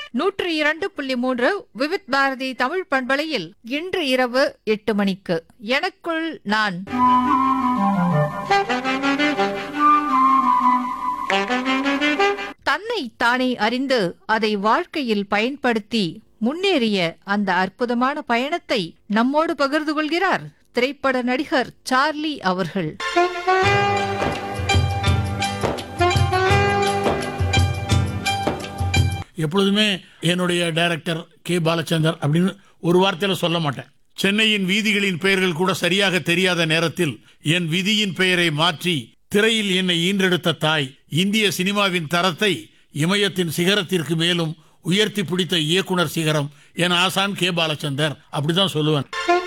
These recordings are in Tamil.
நூற்றி இரண்டு புள்ளி மூன்று விவித் பாரதி தமிழ் பண்பலையில் இன்று இரவு எட்டு மணிக்கு எனக்குள் நான் தன்னை தானே அறிந்து அதை வாழ்க்கையில் பயன்படுத்தி முன்னேறிய அந்த அற்புதமான பயணத்தை நம்மோடு பகிர்ந்து கொள்கிறார் திரைப்பட நடிகர் சார்லி அவர்கள் எப்பொழுதுமே என்னுடைய டைரக்டர் கே பாலச்சந்தர் அப்படின்னு ஒரு வார்த்தையில சொல்ல மாட்டேன் சென்னையின் வீதிகளின் பெயர்கள் கூட சரியாக தெரியாத நேரத்தில் என் விதியின் பெயரை மாற்றி திரையில் என்னை ஈன்றெடுத்த தாய் இந்திய சினிமாவின் தரத்தை இமயத்தின் சிகரத்திற்கு மேலும் உயர்த்தி பிடித்த இயக்குனர் சிகரம் என் ஆசான் கே பாலச்சந்தர் அப்படிதான் சொல்லுவேன்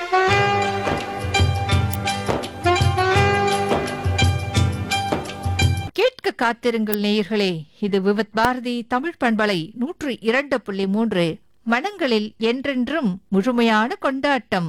கேட்க காத்திருங்கள் நேயர்களே இது விவித் பாரதி தமிழ் பண்பலை நூற்று இரண்டு புள்ளி மூன்று மனங்களில் என்றென்றும் முழுமையான கொண்டாட்டம்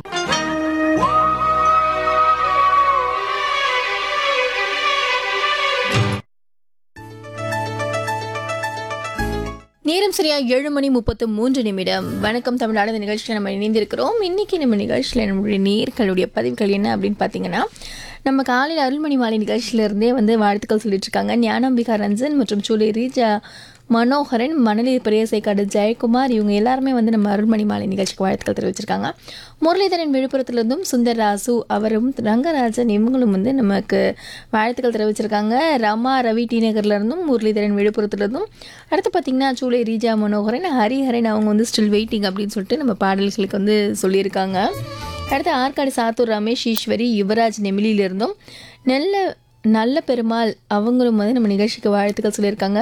நேரம் சரியா ஏழு மணி முப்பத்து மூன்று நிமிடம் வணக்கம் தமிழ்நாடு இந்த நிகழ்ச்சியில் நம்ம இணைந்திருக்கிறோம் இன்னைக்கு நம்ம நிகழ்ச்சியில் நம்மளுடைய நேர்களுடைய பதிவுகள் என்ன அப்படின்னு பார்த்தீங்கன்னா நம்ம காலையில் அருள்மணி மாலை நிகழ்ச்சியிலிருந்தே வந்து வாழ்த்துக்கள் சொல்லிட்டு இருக்காங்க ஞானாம்பிகா ரஞ்சன் மற்றும் சூலி ரீஜா மனோகரன் மணலி பெரியசைக்காடு ஜெயக்குமார் இவங்க எல்லாருமே வந்து நம்ம அருள்மணி மாலை நிகழ்ச்சிக்கு வாழ்த்துக்கள் தெரிவிச்சிருக்காங்க முரளிதரன் விழுப்புரத்துலேருந்தும் சுந்தர் ராசு அவரும் ரங்கராஜன் இவங்களும் வந்து நமக்கு வாழ்த்துக்கள் தெரிவிச்சிருக்காங்க ரமா ரவி டி நகர்லேருந்தும் முரளிதரன் விழுப்புரத்துலேருந்தும் அடுத்து பார்த்திங்கன்னா சூளை ரீஜா மனோகரன் ஹரிஹரன் அவங்க வந்து ஸ்டில் வெயிட்டிங் அப்படின்னு சொல்லிட்டு நம்ம பாடல்களுக்கு வந்து சொல்லியிருக்காங்க அடுத்து ஆற்காடு சாத்தூர் ரமேஷ் ஈஸ்வரி யுவராஜ் நெமிலியிலிருந்தும் நல்ல நல்ல பெருமாள் அவங்களும் வந்து நம்ம நிகழ்ச்சிக்கு வாழ்த்துக்கள் சொல்லியிருக்காங்க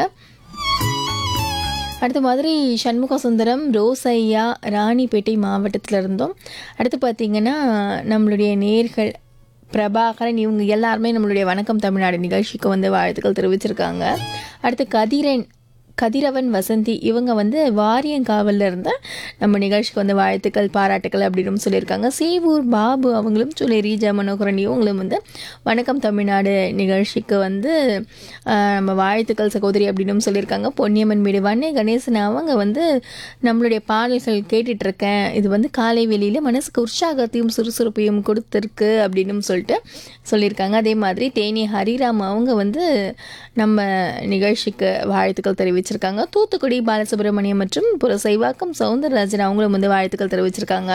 அடுத்த மாதிரி சண்முக சுந்தரம் ரோசையா ராணிப்பேட்டை மாவட்டத்தில் இருந்தோம் அடுத்து பார்த்திங்கன்னா நம்மளுடைய நேர்கள் பிரபாகரன் இவங்க எல்லாருமே நம்மளுடைய வணக்கம் தமிழ்நாடு நிகழ்ச்சிக்கு வந்து வாழ்த்துக்கள் தெரிவிச்சிருக்காங்க அடுத்து கதிரன் கதிரவன் வசந்தி இவங்க வந்து வாரியங்காவலில் இருந்த நம்ம நிகழ்ச்சிக்கு வந்து வாழ்த்துக்கள் பாராட்டுக்கள் அப்படின்னு சொல்லியிருக்காங்க சேவூர் பாபு அவங்களும் சொல்லி ரீஜா மனோகரன் இவங்களும் வந்து வணக்கம் தமிழ்நாடு நிகழ்ச்சிக்கு வந்து ஆஹ், நம்ம வாழ்த்துக்கள் சகோதரி அப்படின்னு சொல்லியிருக்காங்க பொன்னியம்மன் வீடு வன்னே கணேசன் அவங்க வந்து நம்மளுடைய பாடல்கள் கேட்டுட்டு இருக்கேன் இது வந்து காலை வெளியில் மனசுக்கு உற்சாகத்தையும் சுறுசுறுப்பையும் கொடுத்துருக்கு அப்படின்னு சொல்லிட்டு சொல்லியிருக்காங்க அதே மாதிரி தேனி ஹரிராம் அவங்க வந்து நம்ம நிகழ்ச்சிக்கு வாழ்த்துக்கள் தெரிவிச்சிருக்காங்க தூத்துக்குடி பாலசுப்ரமணியம் மற்றும் புரசைவாக்கம் சவுந்தரராஜன் அவங்களும் வந்து வாழ்த்துக்கள் தெரிவிச்சிருக்காங்க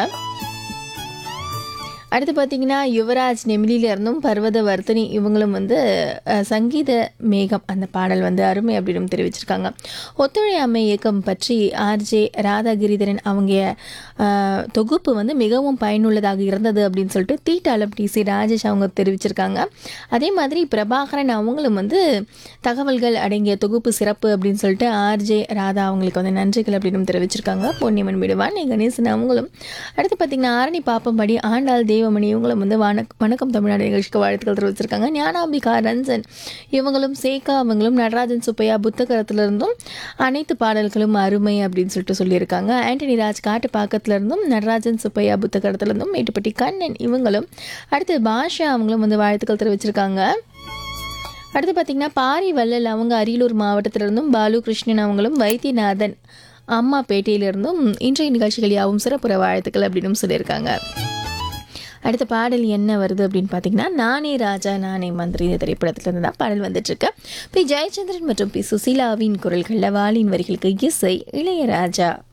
அடுத்து பார்த்தீங்கன்னா யுவராஜ் நெமிலியில இருந்தும் பர்வத வர்த்தனி இவங்களும் வந்து அஹ், சங்கீத மேகம் அந்த பாடல் வந்து அருமை அப்படின்னு தெரிவிச்சிருக்காங்க ஒத்துழையாமை இயக்கம் பற்றி ஆர்ஜே ராதாகிரிதரன் அவங்க அஹ், தொகுப்பு வந்து மிகவும் பயனுள்ளதாக இருந்தது அப்படின்னு சொல்லிட்டு தீட்டாளம் டிசி ராஜேஷ் அவங்க தெரிவிச்சிருக்காங்க அதே மாதிரி பிரபாகரன் அவங்களும் வந்து தகவல்கள் அடங்கிய தொகுப்பு சிறப்பு அப்படின்னு சொல்லிட்டு ஆர்ஜே ராதா அவங்களுக்கு வந்து நன்றிகள் அப்படின்னு தெரிவிச்சிருக்காங்க பொன்னியம்மன் விடுவான் கணேசன் அவங்களும் அடுத்து பார்த்தீங்கன்னா ஆரணி பாப்பம்படி ஆண்டாள் தேவமணி இவங்களும் வந்து வணக் வணக்கம் தமிழ்நாடு நிகழ்ச்சிக்கு வாழ்த்துக்கள் தெரிவிச்சிருக்காங்க ஞானாம்பிகா ரஞ்சன் இவங்களும் சேகா அவங்களும் நடராஜன் சுப்பையா புத்தகரத்திலிருந்தும் அனைத்து பாடல்களும் அருமை அப்படின்னு சொல்லிட்டு சொல்லியிருக்காங்க ஆண்டனி ராஜ் காட்டு பாக்கத்துல இருந்தும் நடராஜன் சுப்பையா புத்தகரத்திலிருந்தும் மேட்டுப்பட்டி கண்ணன் இவங்களும் அடுத்து பாஷா அவங்களும் வந்து வாழ்த்துக்கள் தெரிவிச்சிருக்காங்க அடுத்து பார்த்தீங்கன்னா பாரி வள்ளல் அவங்க அரியலூர் மாவட்டத்திலிருந்தும் பாலு கிருஷ்ணன் அவங்களும் வைத்தியநாதன் அம்மா பேட்டையிலிருந்தும் இன்றைய நிகழ்ச்சிகள் யாவும் சிறப்புற வாழ்த்துக்கள் அப்படின்னு சொல்லியிருக்காங்க அடுத்த பாடல் என்ன வருது அப்படின்னு பார்த்தீங்கன்னா நானே ராஜா நானே மந்திரி இந்த திரைப்படத்திலிருந்து தான் பாடல் வந்துட்டுருக்கு பி ஜெயச்சந்திரன் மற்றும் பி சுசீலாவின் குரல்களில் வாலின் வரிகளுக்கு இசை இளையராஜா